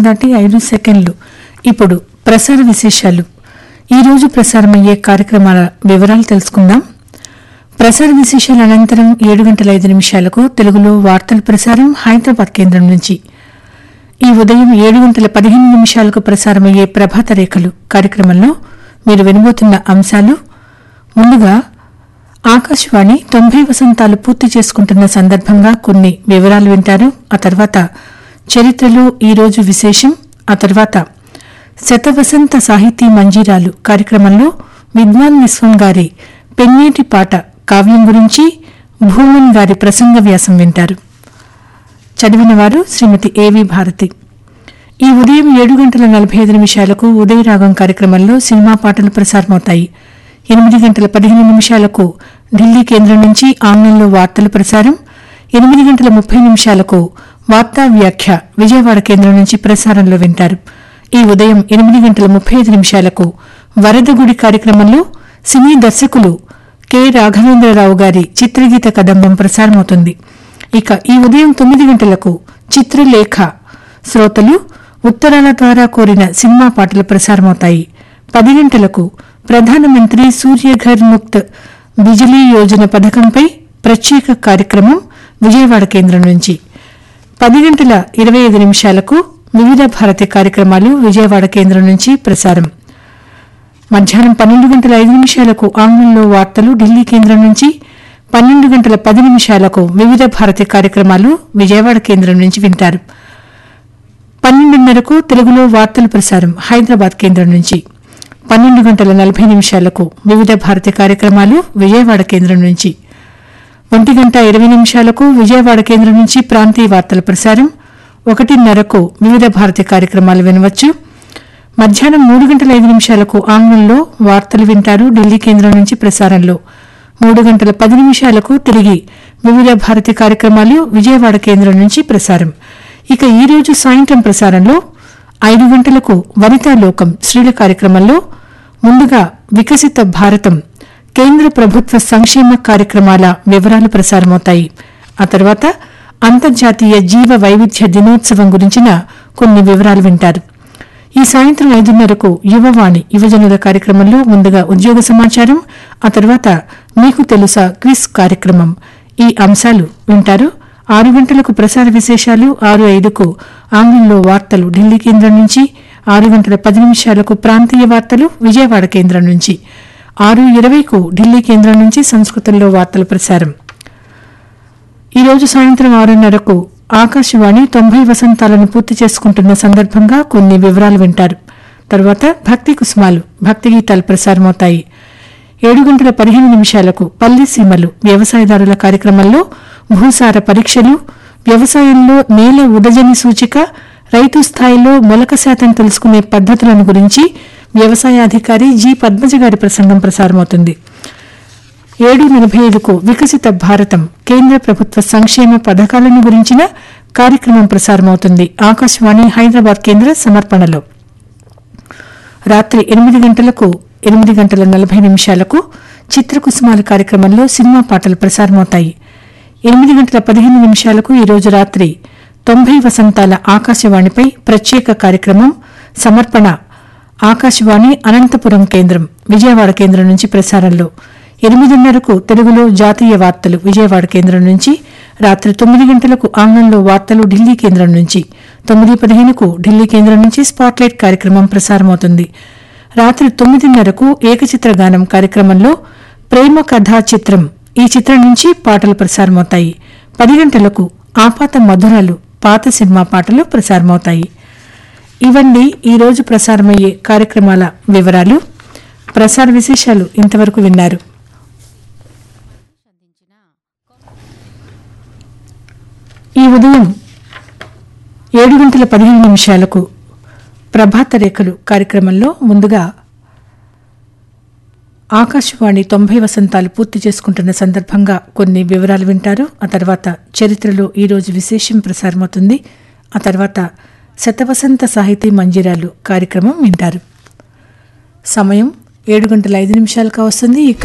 దాటి ఐదు సెకండ్లు ఇప్పుడు ప్రసార విశేషాలు ఈ రోజు ప్రసారమయ్యే కార్యక్రమాల వివరాలు తెలుసుకుందాం ప్రసార విశేషాల అనంతరం ఏడు గంటల ఐదు నిమిషాలకు తెలుగులో వార్తల ప్రసారం హైదరాబాద్ కేంద్రం నుంచి ఈ ఉదయం ఏడు గంటల పదిహేను నిమిషాలకు ప్రసారమయ్యే ప్రభాత రేఖలు కార్యక్రమంలో మీరు వినబోతున్న అంశాలు ముందుగా ఆకాశవాణి తొంభై వసంతాలు పూర్తి చేసుకుంటున్న సందర్భంగా కొన్ని వివరాలు వింటారు ఆ తర్వాత చరిత్రలో ఈ రోజు విశేషం ఆ తర్వాత శతవసంత సాహితీ మంజీరాలు కార్యక్రమంలో విద్వాన్ విశ్వం గారి పెన్నేటి పాట కావ్యం గురించి భూమన్ గారి ప్రసంగ వ్యాసం వింటారు చదివిన వారు శ్రీమతి ఏవి భారతి ఈ ఉదయం ఏడు గంటల నలభై ఐదు నిమిషాలకు ఉదయరాగం కార్యక్రమంలో సినిమా పాటలు ప్రసారమవుతాయి ఎనిమిది గంటల పదిహేను నిమిషాలకు ఢిల్లీ కేంద్రం నుంచి ఆంగ్లంలో వార్తలు ప్రసారం ఎనిమిది గంటల ముప్పై నిమిషాలకు వార్తా వ్యాఖ్య విజయవాడ కేంద్రం నుంచి ప్రసారంలో వింటారు ఈ ఉదయం ఎనిమిది గంటల ముప్పై ఐదు నిమిషాలకు వరదగుడి కార్యక్రమంలో సినీ దర్శకులు కె రాఘవేంద్రరావు గారి చిత్రగీత కదంబం ప్రసారమవుతుంది ఇక ఈ ఉదయం తొమ్మిది గంటలకు చిత్రలేఖ శ్రోతలు ఉత్తరాల ద్వారా కోరిన సినిమా పాటలు ప్రసారమవుతాయి పది గంటలకు ప్రధానమంత్రి సూర్యఘర్ ముక్త్ బిజిలీ యోజన పథకంపై ప్రత్యేక కార్యక్రమం విజయవాడ కేంద్రం నుంచి పది గంటల ఇరవై ఐదు నిమిషాలకు వివిధ భారతి కార్యక్రమాలు విజయవాడ కేంద్రం నుంచి ప్రసారం మధ్యాహ్నం పన్నెండు గంటల ఐదు నిమిషాలకు ఆంగ్లంలో వార్తలు ఢిల్లీ కేంద్రం నుంచి పన్నెండు గంటల పది నిమిషాలకు వివిధ భారతి కార్యక్రమాలు విజయవాడ కేంద్రం నుంచి వింటారు పన్నెండున్నరకు తెలుగులో వార్తలు ప్రసారం హైదరాబాద్ కేంద్రం నుంచి పన్నెండు గంటల నలభై నిమిషాలకు వివిధ భారతి కార్యక్రమాలు విజయవాడ కేంద్రం నుంచి ఒంటి గంట ఇరవై నిమిషాలకు విజయవాడ కేంద్రం నుంచి ప్రాంతీయ వార్తల ప్రసారం ఒకటిన్నరకు వివిధ భారతి కార్యక్రమాలు వినవచ్చు మధ్యాహ్నం మూడు గంటల ఐదు నిమిషాలకు ఆంగ్లంలో వార్తలు వింటారు ఢిల్లీ కేంద్రం నుంచి ప్రసారంలో మూడు గంటల పది నిమిషాలకు తిరిగి వివిధ భారతి కార్యక్రమాలు విజయవాడ కేంద్రం నుంచి ప్రసారం ఇక ఈ రోజు సాయంత్రం ప్రసారంలో ఐదు గంటలకు వనితా లోకం స్త్రీల కార్యక్రమంలో ముందుగా వికసిత భారతం కేంద్ర ప్రభుత్వ సంక్షేమ కార్యక్రమాల వివరాలు ప్రసారమవుతాయి ఆ తర్వాత అంతర్జాతీయ జీవ వైవిధ్య దినోత్సవం గురించిన కొన్ని వివరాలు వింటారు ఈ సాయంత్రం ఐదున్నరకు యువవాణి యువజనుల కార్యక్రమంలో ముందుగా ఉద్యోగ సమాచారం ఆ తర్వాత మీకు తెలుసా క్విజ్ కార్యక్రమం ఈ అంశాలు వింటారు ఆరు గంటలకు ప్రసార విశేషాలు ఆరు ఐదుకు ఆంగ్లంలో వార్తలు ఢిల్లీ కేంద్రం నుంచి ఆరు గంటల పది నిమిషాలకు ప్రాంతీయ వార్తలు విజయవాడ కేంద్రం నుంచి ఆరు ఇరవైకు ఢిల్లీ కేంద్రం నుంచి సంస్కృతంలో వార్తల ప్రసారం ఈ రోజు సాయంత్రం ఆరున్నరకు ఆకాశవాణి తొంభై వసంతాలను పూర్తి చేసుకుంటున్న సందర్భంగా కొన్ని వివరాలు వింటారు తర్వాత భక్తి కుసుమాలు భక్తి గీతాలు ప్రసారమవుతాయి ఏడు గంటల పదిహేను నిమిషాలకు పల్లి సీమలు వ్యవసాయదారుల కార్యక్రమంలో భూసార పరీక్షలు వ్యవసాయంలో నేల ఉదజని సూచిక రైతు స్థాయిలో మొలక శాతం తెలుసుకునే పద్ధతులను గురించి వ్యవసాయాధికారి జి పద్మజ గారి ప్రసంగం ప్రసారమవుతుంది ఏడు నలభై ఐదుకు వికసిత భారతం కేంద్ర ప్రభుత్వ సంక్షేమ పథకాలను గురించిన కార్యక్రమం ప్రసారమవుతుంది ఆకాశవాణి హైదరాబాద్ కేంద్ర సమర్పణలో రాత్రి ఎనిమిది గంటలకు ఎనిమిది గంటల నలభై నిమిషాలకు చిత్రకుసుమాల కార్యక్రమంలో సినిమా పాటలు ప్రసారమవుతాయి ఎనిమిది గంటల పదిహేను నిమిషాలకు ఈరోజు రాత్రి తొంభై వసంతాల ఆకాశవాణిపై ప్రత్యేక కార్యక్రమం సమర్పణ ఆకాశవాణి అనంతపురం కేంద్రం విజయవాడ కేంద్రం నుంచి ప్రసారంలో ఎనిమిదిన్నరకు తెలుగులో జాతీయ వార్తలు విజయవాడ కేంద్రం నుంచి రాత్రి తొమ్మిది గంటలకు ఆంగ్లంలో వార్తలు ఢిల్లీ కేంద్రం నుంచి తొమ్మిది పదిహేనుకు ఢిల్లీ కేంద్రం నుంచి స్పాట్లైట్ కార్యక్రమం ప్రసారమవుతుంది రాత్రి తొమ్మిదిన్నరకు ఏకచిత్ర గానం కార్యక్రమంలో ప్రేమ కథా చిత్రం ఈ చిత్రం నుంచి పాటలు ప్రసారమవుతాయి పది గంటలకు ఆపాత మధురాలు పాత సినిమా పాటలు ప్రసారమవుతాయి ఇవన్నీ ఈ రోజు ప్రసారమయ్యే కార్యక్రమాల వివరాలు ప్రసార విశేషాలు ఇంతవరకు విన్నారు ఈ ఉదయం ఏడు గంటల పదిహేను నిమిషాలకు ప్రభాత రేఖలు కార్యక్రమంలో ముందుగా ఆకాశవాణి తొంభై వసంతాలు పూర్తి చేసుకుంటున్న సందర్భంగా కొన్ని వివరాలు వింటారు ఆ తర్వాత చరిత్రలో ఈరోజు విశేషం ప్రసారమవుతుంది ఆ తర్వాత శతవసంత సాహితీ మంజిరాలు కార్యక్రమం వింటారు సమయం ఏడు గంటల ఐదు నిమిషాలుగా వస్తుంది ఈ